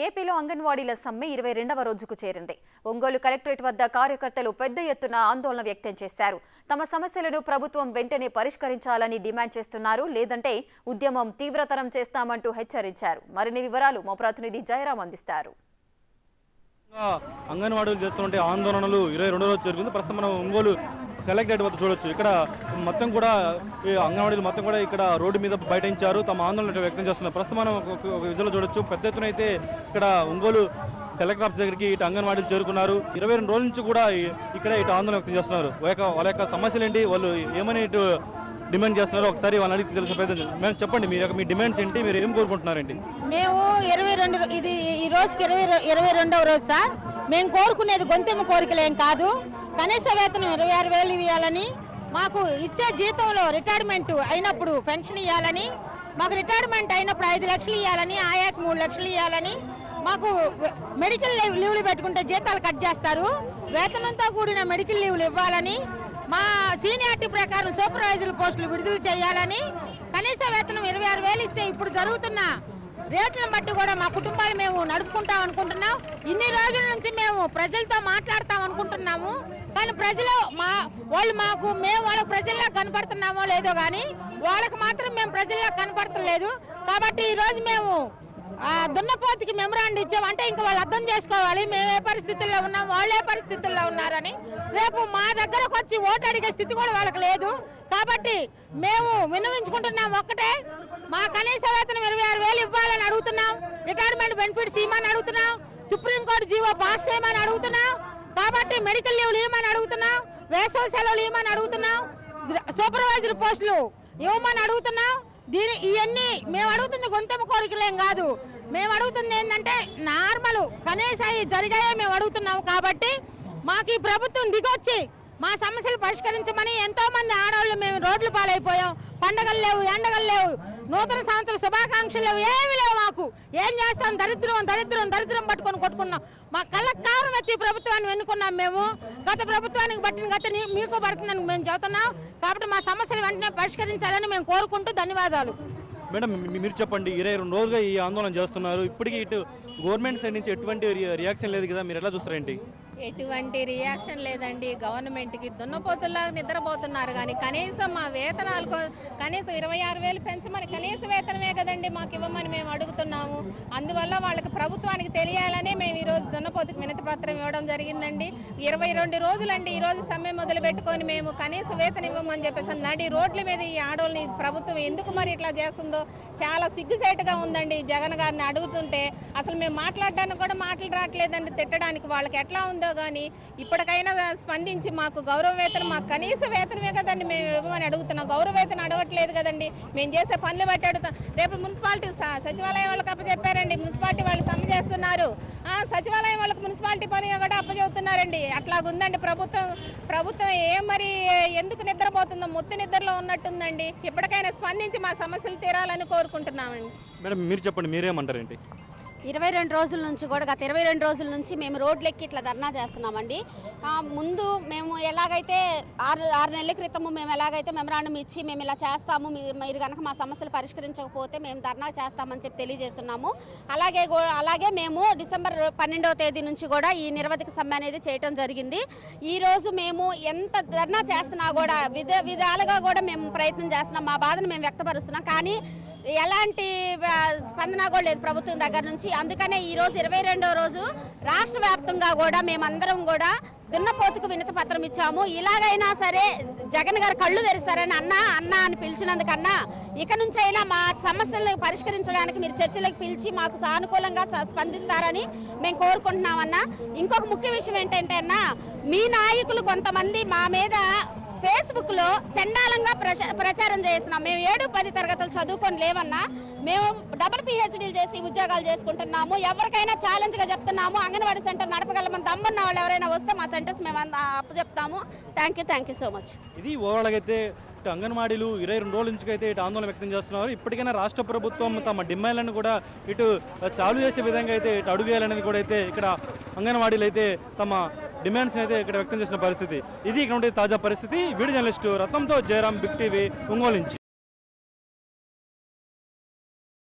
ఏపీలో అంగన్వాడీల సమ్మె ఇరవై రెండవ రోజుకు చేరింది ఒంగోలు కలెక్టరేట్ వద్ద కార్యకర్తలు పెద్ద ఎత్తున ఆందోళన వ్యక్తం చేశారు తమ సమస్యలను ప్రభుత్వం వెంటనే పరిష్కరించాలని డిమాండ్ చేస్తున్నారు లేదంటే ఉద్యమం తీవ్రతరం చేస్తామంటూ హెచ్చరించారు మరిన్ని వివరాలు మా ప్రతినిధి జయరాం అందిస్తారు ఇంకా అంగన్వాడీలు చేస్తున్నటువంటి ఆందోళనలు ఇరవై రెండో రోజు జరిగింది ప్రస్తుతం మనం ఒంగోలు కలెక్టరేట్ వద్ద చూడొచ్చు ఇక్కడ మొత్తం కూడా ఈ అంగన్వాడీలు మొత్తం కూడా ఇక్కడ రోడ్డు మీద బయటించారు తమ ఆందోళన వ్యక్తం చేస్తున్నారు ప్రస్తుతం మనం ఒక- ఒక విజువల్ చూడొచ్చు పెద్ద ఎత్తున అయితే ఇక్కడ ఒంగోలు కలెక్టర్ ఆఫీస్ దగ్గరికి ఇటు అంగన్వాడీలు చేరుకున్నారు ఇరవై రెండు రోజుల నుంచి కూడా ఈ- ఇక్కడ ఇటు ఆందోళన వ్యక్తం చేస్తున్నారు వాళ్ళ యొక్క వాళ్ళ యొక్క సమస్యలు ఏంటి వాళ్ళు ఏమని ఇటు డిమాండ్ చేస్తున్నారో ఒకసారి వాళ్ళని అడిగి తెలిసిన ప్రయత్నం చేద్దాం. మేడం చెప్పండి మీరు యొక్క మీ డిమాండ్స్ ఏంటి మీరు ఏం కోరుకుంటున్నారండి మేము ఇరవై రెండు రో- ఇది ఈ రోజుకి ఇరవై రో- ఇరవై రెండవ రోజు సార్ మేము కోరుకునేది గొంతెమ్మ కోరికలేం కాదు కనీస వేతనం ఇరవై ఆరు వేలు ఇవ్వాలని మాకు ఇచ్చే జీతంలో రిటైర్మెంట్ అయినప్పుడు పెన్షన్ ఇవ్వాలని మాకు రిటైర్మెంట్ అయినప్పుడు ఐదు లక్షలు ఇవ్వాలని ఆయాకి మూడు లక్షలు ఇవ్వాలని మాకు వె- మెడికల్ లీవ్- లీవ్లు పెట్టుకుంటే జీతాలు కట్ చేస్తారు వేతనంతో కూడిన మెడికల్ లీవ్లు ఇవ్వాలని మా సీనియారిటీ ప్రకారం సూపర్వైజర్ పోస్టులు విడుదల చేయాలని కనీస వేతనం ఇరవై ఆరు వేలు ఇస్తే ఇప్పుడు జరుగుతున్న రేట్లను బట్టి కూడా మా కుటుంబాలు మేము నడుపుకుంటాం అనుకుంటున్నాం ఇన్ని రోజుల నుంచి మేము ప్రజలతో మాట్లాడతాం అనుకుంటున్నాము కానీ ప్రజలు మా వాళ్ళు మాకు మేము వాళ్ళ ప్రజల్లో కనపడుతున్నామో లేదో కానీ వాళ్ళకి మాత్రం మేము ప్రజల్లో కనపడతలేదు కాబట్టి ఈరోజు మేము ఆ దున్నపోతుకి మెమరాండ్ ఇచ్చాం అంటే ఇంకా వాళ్ళు అర్థం చేసుకోవాలి మేము ఏ పరిస్థితుల్లో ఉన్నాం వాళ్ళు ఏ పరిస్థితుల్లో ఉన్నారని రేపు మా దగ్గరకు వచ్చి ఓటు అడిగే స్థితి కూడా వాళ్ళకి లేదు కాబట్టి మేము విన్నవించుకుంటున్నాం ఒక్కటే మా కనీస వేతనం ఇరవై ఆరు వేలు ఇవ్వాలని అడుగుతున్నాం రిటైర్మెంట్ బెనిఫిట్స్ ఇవ్వమని అడుగుతున్నాం సుప్రీంకోర్టు జీవో పాస్ చేయమని అడుగుతున్నాం కాబట్టి మెడికల్ లీవ్లు ఇవ్వమని అడుగుతున్నాం వేసవి సెలవులు ఇవ్వమని అడుగుతున్నాం సూపర్వైజర్ పోస్టులు ఇవ్వమని అడుగుతున్నాం దీని ఇవన్నీ మేము అడుగుతుంది గొంతెమ్మ కోరికలేం కాదు మేము అడుగుతుంది ఏంటంటే నార్మల్ కనీసం అవి జరిగాయే మేము అడుగుతున్నాం కాబట్టి మాకు ఈ ప్రభుత్వం దిగొచ్చి మా సమస్యలు పరిష్కరించమని ఎంతో మంది ఆడవాళ్ళు మేము రోడ్లు పాలైపోయాం పండగలు లేవు ఎండగలు లేవు నూతన సంవత్సర శుభాకాంక్షలు లేవు ఏమీ లేవు మాకు ఏం చేస్తాం దరిద్రం దరిద్రం దరిద్రం పట్టుకొని కొట్టుకున్నాం మా కళ్ళకు కారం ఎత్తి ఈ ప్రభుత్వాన్ని వెన్నుకున్నాం మేము గత ప్రభుత్వానికి పట్టిన గత నీ- మీకు పడుతుందని మేము చెబుతున్నాం కాబట్టి మా సమస్యలు వెంటనే పరిష్కరించాలని మేము కోరుకుంటూ ధన్యవాదాలు మేడం మీ- మీరు చెప్పండి ఇరవై రెండు రోజులుగా ఈ ఆందోళన చేస్తున్నారు ఇప్పటికీ ఇటు గవర్నమెంట్ సైడ్ నుంచి ఎటువంటి రి- రియాక్షన్ లేదు కదా మీరు ఎలా చూస్తారేంటి ఎటువంటి రియాక్షన్ లేదండి గవర్నమెంట్కి దున్నపోతుల్లాగా నిద్రపోతున్నారు కానీ కనీసం మా వేతనాలు కో- కనీసం ఇరవై ఆరు వేలు పెంచమని కనీస వేతనమే కదండి మాకు ఇవ్వమని మేము అడుగుతున్నాము అందువల్ల వాళ్ళకి ప్రభుత్వానికి తెలియాలని మేము ఈరోజు దున్నపోతుకి వినతి పత్రం ఇవ్వడం జరిగిందండి ఇరవై రెండు రోజులండి ఈరోజు సమ్మె మొదలు పెట్టుకొని మేము కనీస వేతనం ఇవ్వమని చెప్పేసి నడి రోడ్ల మీద ఈ ఆడోళ్ళని ప్రభుత్వం ఎందుకు మరి ఇట్లా చేస్తుందో చాలా సిగ్గుసేటుగా ఉందండి జగన్ గారిని అడుగుతుంటే అసలు మేము మాట్లాడడానికి కూడా మాటలు రావట్లేదండి తిట్టడానికి వాళ్ళకి ఎట్లా ఉందో కానీ ఇప్పటికైనా స్పందించి మాకు గౌరవ వేతనం మాకు కనీస వేతనమే కదండి మేము ఇవ్వమని అడుగుతున్నాం గౌరవ వేతనం అడగట్లేదు కదండి మేము చేసే పనులు బట్టి అడుగుతాం రేపు మున్సిపాలిటీ స- సచివాలయం వాళ్ళకి అప్పచెప్పారండి మున్సిపాలిటీ వాళ్ళు సమ్మె చేస్తున్నారు ఆ, సచివాలయం వాళ్ళకి మున్సిపాలిటీ పని కూడా అప్పచెబుతున్నారండి అట్లాగుందండి ప్రభుత్వం ప్రభుత్వం ఏం మరి ఎందుకు నిద్రపోతుందో మొత్తం నిద్రలో ఉన్నట్టుందండి ఇప్పటికైనా స్పందించి మా సమస్యలు తీరాలని కోరుకుంటున్నామండి మేడం మీరు చెప్పండి మీరేమంటారేంటి ఇరవై రెండు రోజుల నుంచి కూడా గత ఇరవై రెండు రోజుల నుంచి మేము రోడ్లెక్కి ఇట్లా ధర్నా చేస్తున్నామండి ఆ, ముందు మేము ఎలాగైతే ఆరు ఆరు నెలల క్రితము మేము ఎలాగైతే మెమరాండం ఇచ్చి మేము ఇలా చేస్తాము మీ- మీరు కనుక మా సమస్యలు పరిష్కరించకపోతే మేము ధర్నా చేస్తామని చెప్పి తెలియజేస్తున్నాము అలాగే గో- అలాగే మేము డిసెంబర్ పన్నెండవ తేదీ నుంచి కూడా ఈ నిరవధిక సమ్మె అనేది చేయటం జరిగింది ఈ రోజు మేము ఎంత ధర్నా చేస్తున్నా కూడా విధ విధాలుగా కూడా మేము ప్రయత్నం చేస్తున్నాం మా బాధను మేము వ్యక్తపరుస్తున్నాం కానీ ఎలాంటి ఆ, స్పందన కూడా లేదు ప్రభుత్వం దగ్గర నుంచి అందుకనే ఈ రోజు ఇరవై రెండవ రోజు రాష్ట్ర వ్యాప్తంగా కూడా మేమందరం కూడా దున్నపోతుకు వినతి పత్రం ఇచ్చాము ఇలాగైనా సరే జగన్ గారు కళ్ళు తెరుస్తారని అన్న అన్న అని పిలిచినందుకన్నా ఇక నుంచి అయినా మా సమస్యలను పరిష్కరించడానికి మీరు చర్చలకు పిలిచి మాకు సానుకూలంగా స- స్పందిస్తారని మేము కోరుకుంటున్నామన్నా ఇంకొక ముఖ్య విషయం ఏంటంటే అన్న మీ నాయకులు కొంతమంది మా మీద ఫేస్బుక్ లో చండాలంగా ప్రచ- ప్రచారం చేస్తున్నాం మేము ఏడు పది తరగతులు చదువుకొని లేవన్నా మేము డబుల్ పిహెచ్డీలు చేసి ఉద్యోగాలు చేసుకుంటున్నాము ఎవరికైనా ఛాలెంజ్ గా చెప్తున్నాము అంగన్వాడీ సెంటర్ నడపగలమని దమ్మన్న వాళ్ళు ఎవరైనా వస్తే మా సెంటర్స్ మేము అంద- అప్పు చెప్తాము thank you thank you so much ఇది ఓవరాల్గా అయితే ఇటు అంగన్వాడీలు ఇరవై రెండు రోజుల నుంచి అయితే ఇటు ఆందోళన వ్యక్తం చేస్తున్నారు ఇప్పటికైనా రాష్ట్ర ప్రభుత్వం తమ డిమాండ్లను కూడా ఇటు సాల్వ్ చేసే విధంగా అయితే ఇటు అడుగేయాలనేది కూడా అయితే ఇక్కడ అంగన్వాడీలు అయితే తమ డిమాండ్స్ అయితే ఇక్కడ వ్యక్తం చేసిన పరిస్థితి ఇది ఇక్కడ ఉండే తాజా పరిస్థితి వీడియో జర్నలిస్టు రత్నంతో జయరాం బిగ్ టీవీ ఒంగోలు నుంచి